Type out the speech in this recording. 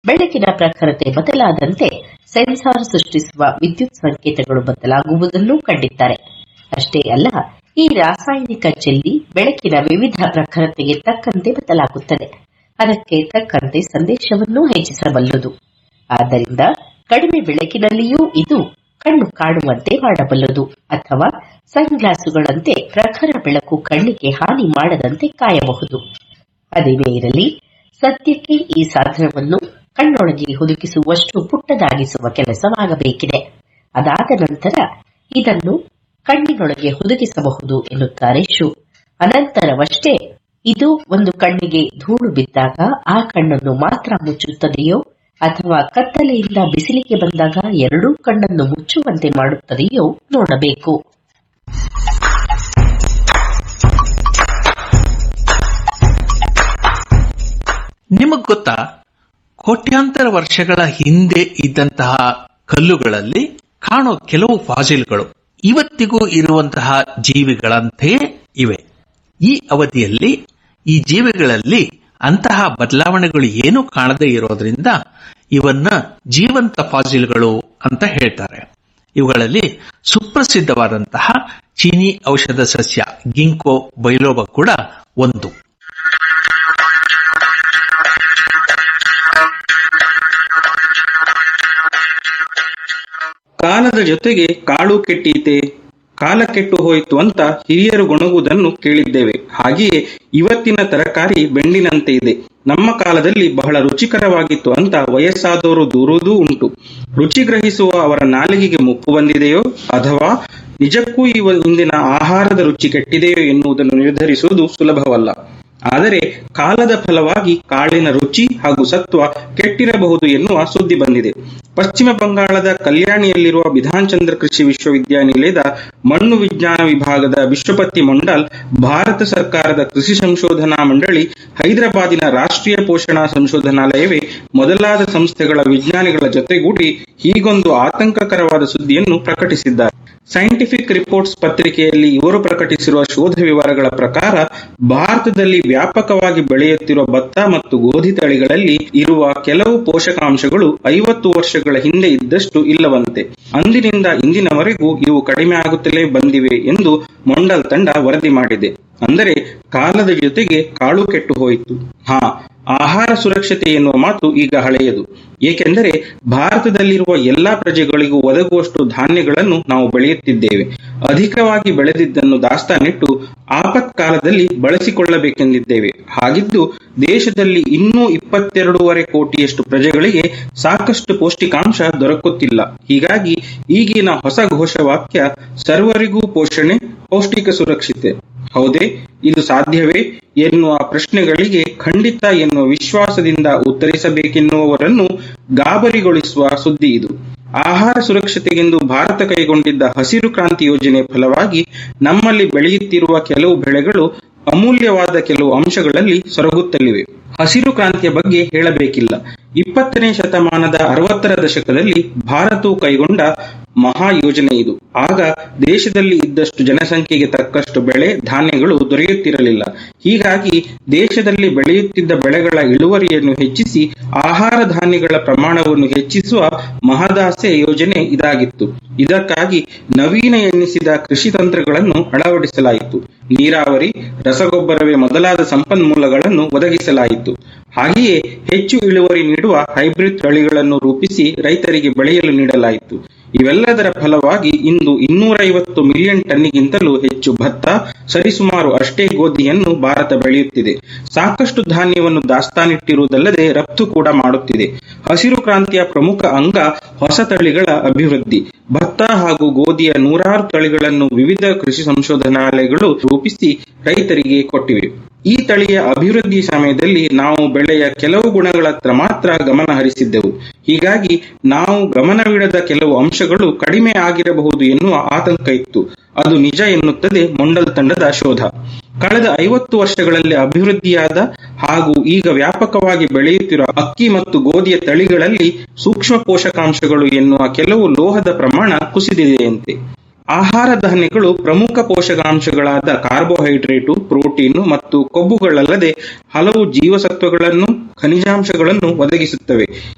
ಬೆಳಕಿನ ಪ್ರಖರತೆ ಬದಲಾದಂತೆ ಸೆನ್ಸಾರ್ ಸೃಷ್ಟಿಸುವ ವಿದ್ಯುತ್ ಸಂಕೇತಗಳು ಬದಲಾಗುವುದನ್ನು ಕಂಡಿದ್ದಾರೆ ಅಷ್ಟೇ ಅಲ್ಲ ಈ ರಾಸಾಯನಿಕ ಚೆಲ್ಲಿ ಬೆಳಕಿನ ವಿವಿಧ ಪ್ರಖರತೆಗೆ ತಕ್ಕಂತೆ ಬದಲಾಗುತ್ತದೆ ಅದಕ್ಕೆ ತಕ್ಕಂತೆ ಸಂದೇಶವನ್ನೂ ಹೆಚ್ಚಿಸಬಲ್ಲದು ಆದ್ದರಿಂದ ಕಡಿಮೆ ಬೆಳಕಿನಲ್ಲಿಯೂ ಇದು ಕಣ್ಣು ಕಾಣುವಂತೆ ಮಾಡಬಲ್ಲದು ಅಥವಾ ಸನ್ಗ್ಲಾಸುಗಳಂತೆ ಪ್ರಖರ ಬೆಳಕು ಕಣ್ಣಿಗೆ ಹಾನಿ ಮಾಡದಂತೆ ಕಾಯಬಹುದು ಅದೇನೇ ಇರಲಿ ಸದ್ಯಕ್ಕೆ ಈ ಸಾಧನವನ್ನು ಕಣ್ಣೊಳಗೆ ಹುದುಗಿಸುವಷ್ಟು ಪುಟ್ಟದಾಗಿಸುವ ಕೆಲಸವಾಗಬೇಕಿದೆ ಅದಾದ ನಂತರ ಇದನ್ನು ಕಣ್ಣಿನೊಳಗೆ ಹುದುಗಿಸಬಹುದು ಎನ್ನುತ್ತಾರೆ ಶು ಅನಂತರವಷ್ಟೇ ಇದು ಒಂದು ಕಣ್ಣಿಗೆ ಧೂಳು ಬಿದ್ದಾಗ ಆ ಕಣ್ಣನ್ನು ಮಾತ್ರ ಮುಚ್ಚುತ್ತದೆಯೋ ಅಥವಾ ಕತ್ತಲೆಯಿಂದ ಬಿಸಿಲಿಗೆ ಬಂದಾಗ ಎರಡೂ ಕಣ್ಣನ್ನು ಮುಚ್ಚುವಂತೆ ಮಾಡುತ್ತದೆಯೋ ನೋಡಬೇಕು ನಿಮಗ್ ಗೊತ್ತಾ ಕೋಟ್ಯಾಂತರ ವರ್ಷಗಳ ಹಿಂದೆ ಇದ್ದಂತಹ ಕಲ್ಲುಗಳಲ್ಲಿ ಕಾಣೋ ಕೆಲವು ಫಾಸಿಲ್ಗಳು ಇವತ್ತಿಗೂ ಇರುವಂತಹ ಜೀವಿಗಳಂತೆಯೇ ಇವೆ ಈ ಅವಧಿಯಲ್ಲಿ ಈ ಜೀವಿಗಳಲ್ಲಿ ಅಂತಹ ಬದಲಾವಣೆಗಳು ಏನೂ ಕಾಣದೇ ಇರೋದ್ರಿಂದ ಇವನ್ನ ಜೀವಂತ ಫಾಸಿಲ್ಗಳು ಅಂತ ಹೇಳ್ತಾರೆ ಇವುಗಳಲ್ಲಿ ಸುಪ್ರಸಿದ್ಧವಾದಂತಹ ಚೀನಿ ಔಷಧ ಸಸ್ಯ ಗಿಂಕೋ ಬೈಲೋಬ ಕೂಡ ಒಂದು ಕಾಲದ ಜೊತೆಗೆ ಕಾಳು ಕೆಟ್ಟೀತೆ ಕಾಲ ಕೆಟ್ಟು ಹೋಯಿತು ಅಂತ ಹಿರಿಯರು ಗೊಣಗುವುದನ್ನು ಕೇಳಿದ್ದೇವೆ ಹಾಗೆಯೇ ಇವತ್ತಿನ ತರಕಾರಿ ಬೆಂಡಿನಂತೆ ಇದೆ ನಮ್ಮ ಕಾಲದಲ್ಲಿ ಬಹಳ ರುಚಿಕರವಾಗಿತ್ತು ಅಂತ ವಯಸ್ಸಾದವರು ದೂರುವುದೂ ಉಂಟು ರುಚಿ ಗ್ರಹಿಸುವ ಅವರ ನಾಲಿಗೆಗೆ ಮುಪ್ಪು ಬಂದಿದೆಯೋ ಅಥವಾ ನಿಜಕ್ಕೂ ಇವ ಇಂದಿನ ಆಹಾರದ ರುಚಿ ಕೆಟ್ಟಿದೆಯೋ ಎನ್ನುವುದನ್ನು ನಿರ್ಧರಿಸುವುದು ಸುಲಭವಲ್ಲ ಆದರೆ ಕಾಲದ ಫಲವಾಗಿ ಕಾಳಿನ ರುಚಿ ಹಾಗೂ ಸತ್ವ ಕೆಟ್ಟಿರಬಹುದು ಎನ್ನುವ ಸುದ್ದಿ ಬಂದಿದೆ ಪಶ್ಚಿಮ ಬಂಗಾಳದ ಕಲ್ಯಾಣಿಯಲ್ಲಿರುವ ವಿಧಾನಚಂದ್ರ ಕೃಷಿ ವಿಶ್ವವಿದ್ಯಾನಿಲಯದ ಮಣ್ಣು ವಿಜ್ಞಾನ ವಿಭಾಗದ ವಿಶ್ವಪತಿ ಮೊಂಡಾಲ್ ಭಾರತ ಸರ್ಕಾರದ ಕೃಷಿ ಸಂಶೋಧನಾ ಮಂಡಳಿ ಹೈದರಾಬಾದಿನ ರಾಷ್ಟ್ರೀಯ ಪೋಷಣಾ ಸಂಶೋಧನಾಲಯವೇ ಮೊದಲಾದ ಸಂಸ್ಥೆಗಳ ವಿಜ್ಞಾನಿಗಳ ಜೊತೆಗೂಡಿ ಹೀಗೊಂದು ಆತಂಕಕರವಾದ ಸುದ್ದಿಯನ್ನು ಪ್ರಕಟಿಸಿದ್ದಾರೆ ಸೈಂಟಿಫಿಕ್ ರಿಪೋರ್ಟ್ಸ್ ಪತ್ರಿಕೆಯಲ್ಲಿ ಇವರು ಪ್ರಕಟಿಸಿರುವ ಶೋಧ ವಿವರಗಳ ಪ್ರಕಾರ ಭಾರತದಲ್ಲಿ ವ್ಯಾಪಕವಾಗಿ ಬೆಳೆಯುತ್ತಿರುವ ಭತ್ತ ಮತ್ತು ಗೋಧಿ ತಳಿಗಳಲ್ಲಿ ಇರುವ ಕೆಲವು ಪೋಷಕಾಂಶಗಳು ಐವತ್ತು ವರ್ಷಗಳ ಹಿಂದೆ ಇದ್ದಷ್ಟು ಇಲ್ಲವಂತೆ ಅಂದಿನಿಂದ ಇಂದಿನವರೆಗೂ ಇವು ಕಡಿಮೆ ಆಗುತ್ತಲೇ ಬಂದಿವೆ ಎಂದು ಮೊಂಡಲ್ ತಂಡ ವರದಿ ಮಾಡಿದೆ ಅಂದರೆ ಕಾಲದ ಜೊತೆಗೆ ಕಾಳು ಕೆಟ್ಟು ಹೋಯಿತು ಹಾ ಆಹಾರ ಸುರಕ್ಷತೆ ಎನ್ನುವ ಮಾತು ಈಗ ಹಳೆಯದು ಏಕೆಂದರೆ ಭಾರತದಲ್ಲಿರುವ ಎಲ್ಲಾ ಪ್ರಜೆಗಳಿಗೂ ಒದಗುವಷ್ಟು ಧಾನ್ಯಗಳನ್ನು ನಾವು ಬೆಳೆಯುತ್ತಿದ್ದೇವೆ ಅಧಿಕವಾಗಿ ಬೆಳೆದಿದ್ದನ್ನು ದಾಸ್ತಾನಿಟ್ಟು ಆಪತ್ಕಾಲದಲ್ಲಿ ಬಳಸಿಕೊಳ್ಳಬೇಕೆಂದಿದ್ದೇವೆ ಹಾಗಿದ್ದು ದೇಶದಲ್ಲಿ ಇನ್ನೂ ಇಪ್ಪತ್ತೆರಡೂವರೆ ಕೋಟಿಯಷ್ಟು ಪ್ರಜೆಗಳಿಗೆ ಸಾಕಷ್ಟು ಪೌಷ್ಟಿಕಾಂಶ ದೊರಕುತ್ತಿಲ್ಲ ಹೀಗಾಗಿ ಈಗಿನ ಹೊಸ ಘೋಷವಾಕ್ಯ ಸರ್ವರಿಗೂ ಪೋಷಣೆ ಪೌಷ್ಟಿಕ ಸುರಕ್ಷತೆ ಹೌದೇ ಇದು ಸಾಧ್ಯವೇ ಎನ್ನುವ ಪ್ರಶ್ನೆಗಳಿಗೆ ಖಂಡಿತ ಎನ್ನುವ ವಿಶ್ವಾಸದಿಂದ ಉತ್ತರಿಸಬೇಕೆನ್ನುವವರನ್ನು ಗಾಬರಿಗೊಳಿಸುವ ಸುದ್ದಿ ಇದು ಆಹಾರ ಸುರಕ್ಷತೆಗೆಂದು ಭಾರತ ಕೈಗೊಂಡಿದ್ದ ಹಸಿರು ಕ್ರಾಂತಿ ಯೋಜನೆ ಫಲವಾಗಿ ನಮ್ಮಲ್ಲಿ ಬೆಳೆಯುತ್ತಿರುವ ಕೆಲವು ಬೆಳೆಗಳು ಅಮೂಲ್ಯವಾದ ಕೆಲವು ಅಂಶಗಳಲ್ಲಿ ಸೊರಗುತ್ತಲಿವೆ ಹಸಿರು ಕ್ರಾಂತಿಯ ಬಗ್ಗೆ ಹೇಳಬೇಕಿಲ್ಲ ಇಪ್ಪತ್ತನೇ ಶತಮಾನದ ಅರವತ್ತರ ದಶಕದಲ್ಲಿ ಭಾರತವು ಕೈಗೊಂಡ ಮಹಾ ಯೋಜನೆ ಇದು ಆಗ ದೇಶದಲ್ಲಿ ಇದ್ದಷ್ಟು ಜನಸಂಖ್ಯೆಗೆ ತಕ್ಕಷ್ಟು ಬೆಳೆ ಧಾನ್ಯಗಳು ದೊರೆಯುತ್ತಿರಲಿಲ್ಲ ಹೀಗಾಗಿ ದೇಶದಲ್ಲಿ ಬೆಳೆಯುತ್ತಿದ್ದ ಬೆಳೆಗಳ ಇಳುವರಿಯನ್ನು ಹೆಚ್ಚಿಸಿ ಆಹಾರ ಧಾನ್ಯಗಳ ಪ್ರಮಾಣವನ್ನು ಹೆಚ್ಚಿಸುವ ಮಹದಾಸೆ ಯೋಜನೆ ಇದಾಗಿತ್ತು ಇದಕ್ಕಾಗಿ ನವೀನ ಎನ್ನಿಸಿದ ಕೃಷಿ ತಂತ್ರಗಳನ್ನು ಅಳವಡಿಸಲಾಯಿತು ನೀರಾವರಿ ರಸಗೊಬ್ಬರವೇ ಮೊದಲಾದ ಸಂಪನ್ಮೂಲಗಳನ್ನು ಒದಗಿಸಲಾಯಿತು ಹಾಗೆಯೇ ಹೆಚ್ಚು ಇಳುವರಿ ನೀಡುವ ಹೈಬ್ರಿಡ್ ತಳಿಗಳನ್ನು ರೂಪಿಸಿ ರೈತರಿಗೆ ಬೆಳೆಯಲು ನೀಡಲಾಯಿತು ಇವೆಲ್ಲದರ ಫಲವಾಗಿ ಇಂದು ಇನ್ನೂರೈವತ್ತು ಮಿಲಿಯನ್ ಟನ್ನಿಗಿಂತಲೂ ಹೆಚ್ಚು ಭತ್ತ ಸರಿಸುಮಾರು ಅಷ್ಟೇ ಗೋಧಿಯನ್ನು ಭಾರತ ಬೆಳೆಯುತ್ತಿದೆ ಸಾಕಷ್ಟು ಧಾನ್ಯವನ್ನು ದಾಸ್ತಾನಿಟ್ಟಿರುವುದಲ್ಲದೆ ರಫ್ತು ಕೂಡ ಮಾಡುತ್ತಿದೆ ಹಸಿರು ಕ್ರಾಂತಿಯ ಪ್ರಮುಖ ಅಂಗ ಹೊಸ ತಳಿಗಳ ಅಭಿವೃದ್ಧಿ ಭತ್ತ ಹಾಗೂ ಗೋಧಿಯ ನೂರಾರು ತಳಿಗಳನ್ನು ವಿವಿಧ ಕೃಷಿ ಸಂಶೋಧನಾಲಯಗಳು ರೂಪಿಸಿ ರೈತರಿಗೆ ಕೊಟ್ಟಿವೆ ಈ ತಳಿಯ ಅಭಿವೃದ್ಧಿ ಸಮಯದಲ್ಲಿ ನಾವು ಬೆಳೆಯ ಕೆಲವು ಗುಣಗಳತ್ತ ಮಾತ್ರ ಗಮನ ಹರಿಸಿದ್ದೆವು ಹೀಗಾಗಿ ನಾವು ಗಮನವಿಡದ ಕೆಲವು ಅಂಶಗಳು ಕಡಿಮೆ ಆಗಿರಬಹುದು ಎನ್ನುವ ಆತಂಕ ಇತ್ತು ಅದು ನಿಜ ಎನ್ನುತ್ತದೆ ಮೊಂಡಲ್ ತಂಡದ ಶೋಧ ಕಳೆದ ಐವತ್ತು ವರ್ಷಗಳಲ್ಲಿ ಅಭಿವೃದ್ಧಿಯಾದ ಹಾಗೂ ಈಗ ವ್ಯಾಪಕವಾಗಿ ಬೆಳೆಯುತ್ತಿರುವ ಅಕ್ಕಿ ಮತ್ತು ಗೋಧಿಯ ತಳಿಗಳಲ್ಲಿ ಸೂಕ್ಷ್ಮ ಪೋಷಕಾಂಶಗಳು ಎನ್ನುವ ಕೆಲವು ಲೋಹದ ಪ್ರಮಾಣ ಕುಸಿದಿದೆಯಂತೆ ಆಹಾರ ಧಾನ್ಯಗಳು ಪ್ರಮುಖ ಪೋಷಕಾಂಶಗಳಾದ ಕಾರ್ಬೋಹೈಡ್ರೇಟು ಪ್ರೋಟೀನು ಮತ್ತು ಕೊಬ್ಬುಗಳಲ್ಲದೆ ಹಲವು ಜೀವಸತ್ವಗಳನ್ನು ಖನಿಜಾಂಶಗಳನ್ನು ಒದಗಿಸುತ್ತವೆ